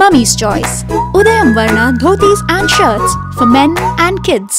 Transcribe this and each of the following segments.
Mummy's Choice. Udayam Varna dhotis and shirts for men and kids.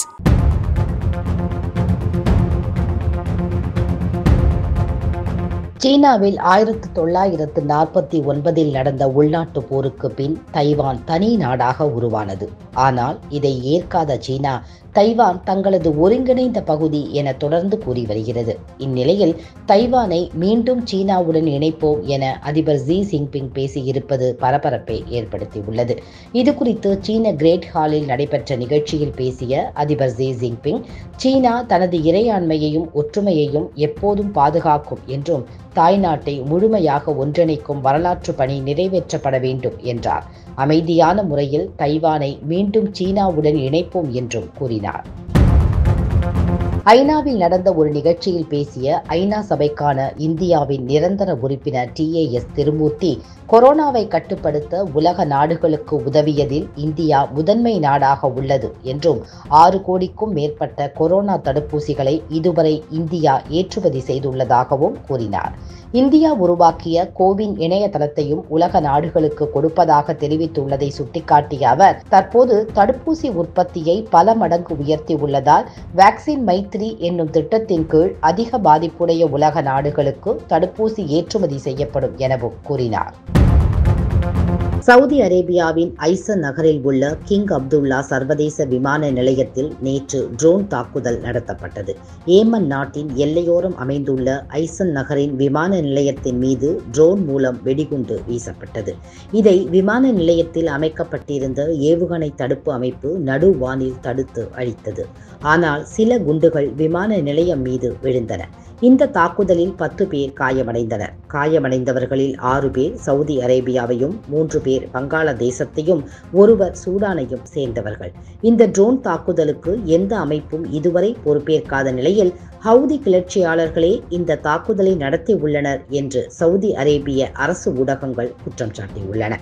சீனாவில் ஆயிரத்து தொள்ளாயிரத்து நாற்பத்தி ஒன்பதில் நடந்த உள்நாட்டு போருக்கு பின் தைவான் தனி நாடாக உருவானது ஆனால் இதை ஏற்காத சீனா தைவான் தங்களது ஒருங்கிணைந்த பகுதி என தொடர்ந்து கூறி வருகிறது இந்நிலையில் தைவானை மீண்டும் சீனாவுடன் இணைப்போம் என அதிபர் ஜி ஜின்பிங் பேசியிருப்பது பரபரப்பை ஏற்படுத்தியுள்ளது இது குறித்து சீன கிரேட் ஹாலில் நடைபெற்ற நிகழ்ச்சியில் பேசிய அதிபர் ஜி ஜின்பிங் சீனா தனது இறையாண்மையையும் ஒற்றுமையையும் எப்போதும் பாதுகாக்கும் என்றும் தாய்நாட்டை முழுமையாக ஒன்றிணைக்கும் வரலாற்று பணி நிறைவேற்றப்பட வேண்டும் என்றார் அமைதியான முறையில் தைவானை மீண்டும் சீனாவுடன் இணைப்போம் என்றும் கூறினார் ஐநாவில் நடந்த ஒரு நிகழ்ச்சியில் பேசிய ஐநா சபைக்கான இந்தியாவின் நிரந்தர உறுப்பினர் டி ஏ எஸ் திருமூர்த்தி கொரோனாவை கட்டுப்படுத்த உலக நாடுகளுக்கு உதவியதில் இந்தியா முதன்மை நாடாக உள்ளது என்றும் ஆறு கோடிக்கும் மேற்பட்ட கொரோனா தடுப்பூசிகளை இதுவரை இந்தியா ஏற்றுமதி செய்துள்ளதாகவும் கூறினார் இந்தியா உருவாக்கிய கோவின் இணையதளத்தையும் உலக நாடுகளுக்கு கொடுப்பதாக தெரிவித்துள்ளதை சுட்டிக்காட்டிய அவர் தற்போது தடுப்பூசி உற்பத்தியை பல மடங்கு உயர்த்தியுள்ளதால் வேக்சின் மைத்ரி என்னும் திட்டத்தின் கீழ் அதிக பாதிப்புடைய உலக நாடுகளுக்கு தடுப்பூசி ஏற்றுமதி செய்யப்படும் எனவும் கூறினார் சவுதி அரேபியாவின் ஐசன் நகரில் உள்ள கிங் அப்துல்லா சர்வதேச விமான நிலையத்தில் நேற்று ட்ரோன் தாக்குதல் நடத்தப்பட்டது ஏமன் நாட்டின் எல்லையோரம் அமைந்துள்ள ஐசன் நகரின் விமான நிலையத்தின் மீது ட்ரோன் மூலம் வெடிகுண்டு வீசப்பட்டது இதை விமான நிலையத்தில் அமைக்கப்பட்டிருந்த ஏவுகணை தடுப்பு அமைப்பு நடுவானில் தடுத்து அழித்தது ஆனால் சில குண்டுகள் விமான நிலையம் மீது விழுந்தன இந்த தாக்குதலில் பத்து பேர் காயமடைந்தனர் காயமடைந்தவர்களில் ஆறு பேர் சவுதி அரேபியாவையும் மூன்று பேர் வங்காளதேசத்தையும் ஒருவர் சூடானையும் சேர்ந்தவர்கள் இந்த ட்ரோன் தாக்குதலுக்கு எந்த அமைப்பும் இதுவரை பொறுப்பேற்காத நிலையில் ஹவுதி கிளர்ச்சியாளர்களே இந்த தாக்குதலை நடத்தியுள்ளனர் என்று சவுதி அரேபிய அரசு ஊடகங்கள் குற்றம் சாட்டியுள்ளன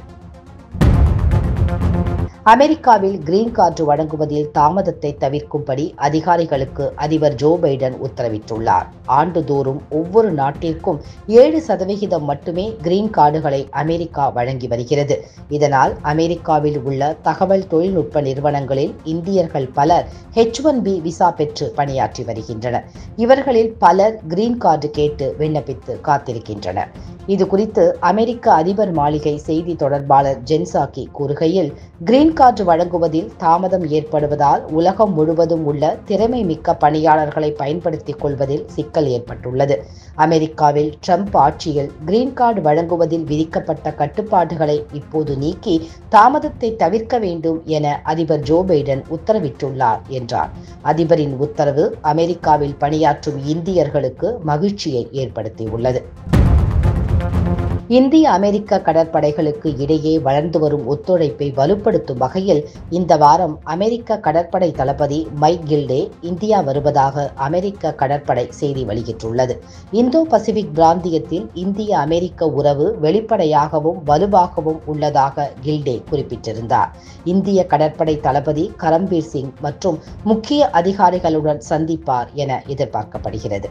அமெரிக்காவில் கிரீன் கார்டு வழங்குவதில் தாமதத்தை தவிர்க்கும்படி அதிகாரிகளுக்கு அதிபர் ஜோ பைடன் உத்தரவிட்டுள்ளார் ஆண்டுதோறும் ஒவ்வொரு நாட்டிற்கும் ஏழு சதவிகிதம் மட்டுமே கிரீன் கார்டுகளை அமெரிக்கா வழங்கி வருகிறது இதனால் அமெரிக்காவில் உள்ள தகவல் தொழில்நுட்ப நிறுவனங்களில் இந்தியர்கள் பலர் ஹெச் ஒன் பி விசா பெற்று பணியாற்றி வருகின்றனர் இவர்களில் பலர் கிரீன் கார்டு கேட்டு விண்ணப்பித்து காத்திருக்கின்றனர் இது குறித்து அமெரிக்க அதிபர் மாளிகை செய்தி தொடர்பாளர் ஜென்சாக்கி கூறுகையில் கிரீன் கார்டு வழங்குவதில் தாமதம் ஏற்படுவதால் உலகம் முழுவதும் உள்ள திறமை மிக்க பணியாளர்களை பயன்படுத்திக் கொள்வதில் சிக்கல் ஏற்பட்டுள்ளது அமெரிக்காவில் ட்ரம்ப் ஆட்சியில் கிரீன் கார்டு வழங்குவதில் விதிக்கப்பட்ட கட்டுப்பாடுகளை இப்போது நீக்கி தாமதத்தை தவிர்க்க வேண்டும் என அதிபர் ஜோ பைடன் உத்தரவிட்டுள்ளார் என்றார் அதிபரின் உத்தரவு அமெரிக்காவில் பணியாற்றும் இந்தியர்களுக்கு மகிழ்ச்சியை ஏற்படுத்தியுள்ளது இந்திய அமெரிக்க கடற்படைகளுக்கு இடையே வளர்ந்து வரும் ஒத்துழைப்பை வலுப்படுத்தும் வகையில் இந்த வாரம் அமெரிக்க கடற்படை தளபதி மைக் கில்டே இந்தியா வருவதாக அமெரிக்க கடற்படை செய்தி வெளியிட்டுள்ளது இந்தோ பசிபிக் பிராந்தியத்தில் இந்திய அமெரிக்க உறவு வெளிப்படையாகவும் வலுவாகவும் உள்ளதாக கில்டே குறிப்பிட்டிருந்தார் இந்திய கடற்படை தளபதி கரம்பீர் சிங் மற்றும் முக்கிய அதிகாரிகளுடன் சந்திப்பார் என எதிர்பார்க்கப்படுகிறது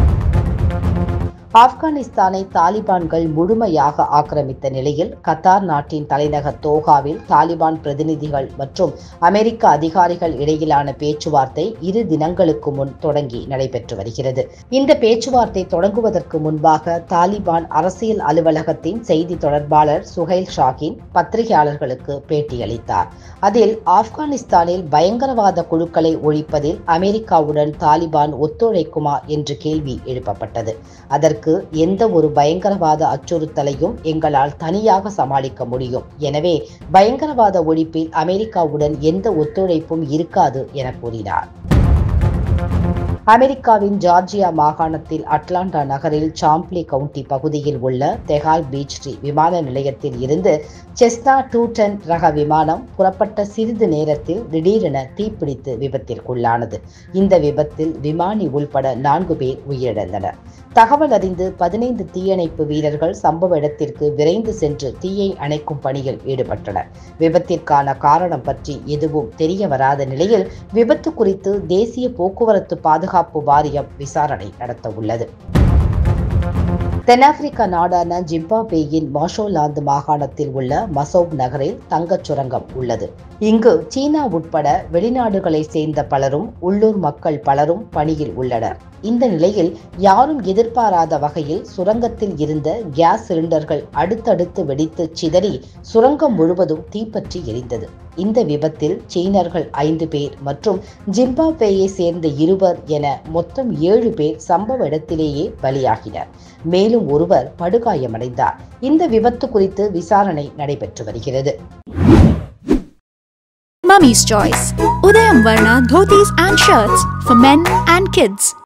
ஆப்கானிஸ்தானை தாலிபான்கள் முழுமையாக ஆக்கிரமித்த நிலையில் கத்தார் நாட்டின் தலைநகர் தோஹாவில் தாலிபான் பிரதிநிதிகள் மற்றும் அமெரிக்க அதிகாரிகள் இடையிலான பேச்சுவார்த்தை இரு தினங்களுக்கு முன் தொடங்கி நடைபெற்று வருகிறது இந்த பேச்சுவார்த்தை தொடங்குவதற்கு முன்பாக தாலிபான் அரசியல் அலுவலகத்தின் செய்தி தொடர்பாளர் சுஹைல் ஷாகின் பத்திரிகையாளர்களுக்கு பேட்டியளித்தார் அதில் ஆப்கானிஸ்தானில் பயங்கரவாத குழுக்களை ஒழிப்பதில் அமெரிக்காவுடன் தாலிபான் ஒத்துழைக்குமா என்று கேள்வி எழுப்பப்பட்டது அதற்கு அதற்கு எந்த ஒரு பயங்கரவாத அச்சுறுத்தலையும் எங்களால் தனியாக சமாளிக்க முடியும் எனவே பயங்கரவாத ஒழிப்பில் அமெரிக்காவுடன் எந்த ஒத்துழைப்பும் இருக்காது என கூறினார் அமெரிக்காவின் ஜார்ஜியா மாகாணத்தில் அட்லாண்டா நகரில் சாம்ப்லி கவுண்டி பகுதியில் உள்ள தெஹால் பீச் விமான நிலையத்தில் இருந்து செஸ்னா டூ டென் ரக விமானம் புறப்பட்ட சிறிது நேரத்தில் திடீரென தீப்பிடித்து விபத்திற்குள்ளானது இந்த விபத்தில் விமானி உள்பட நான்கு பேர் உயிரிழந்தனர் தகவல் அறிந்து பதினைந்து தீயணைப்பு வீரர்கள் சம்பவ இடத்திற்கு விரைந்து சென்று தீயை அணைக்கும் பணியில் ஈடுபட்டனர் விபத்திற்கான காரணம் பற்றி எதுவும் தெரிய வராத நிலையில் விபத்து குறித்து தேசிய போக்குவரத்து பாதுகாப்பு வாரியம் விசாரணை நடத்த உள்ளது தென்னாப்பிரிக்கா நாடான ஜிம்பாப்வேயின் மாஷோலாந்து மாகாணத்தில் உள்ள மசோப் நகரில் தங்கச் சுரங்கம் உள்ளது இங்கு சீனா உட்பட வெளிநாடுகளை சேர்ந்த பலரும் உள்ளூர் மக்கள் பலரும் பணியில் உள்ளனர் இந்த நிலையில் யாரும் எதிர்பாராத வகையில் சுரங்கத்தில் இருந்த கேஸ் சிலிண்டர்கள் அடுத்தடுத்து வெடித்து சிதறி சுரங்கம் முழுவதும் தீப்பற்றி எரிந்தது இந்த விபத்தில் சீனர்கள் ஐந்து பேர் மற்றும் ஜிம்பாப்வேயை சேர்ந்த இருவர் என மொத்தம் ஏழு பேர் சம்பவ இடத்திலேயே பலியாகினர் மேலும் ஒருவர் படுகாயமடைந்தார் இந்த விபத்து குறித்து விசாரணை நடைபெற்று வருகிறது Mummy's Choice. Udayam Varna dhotis and shirts for men and kids.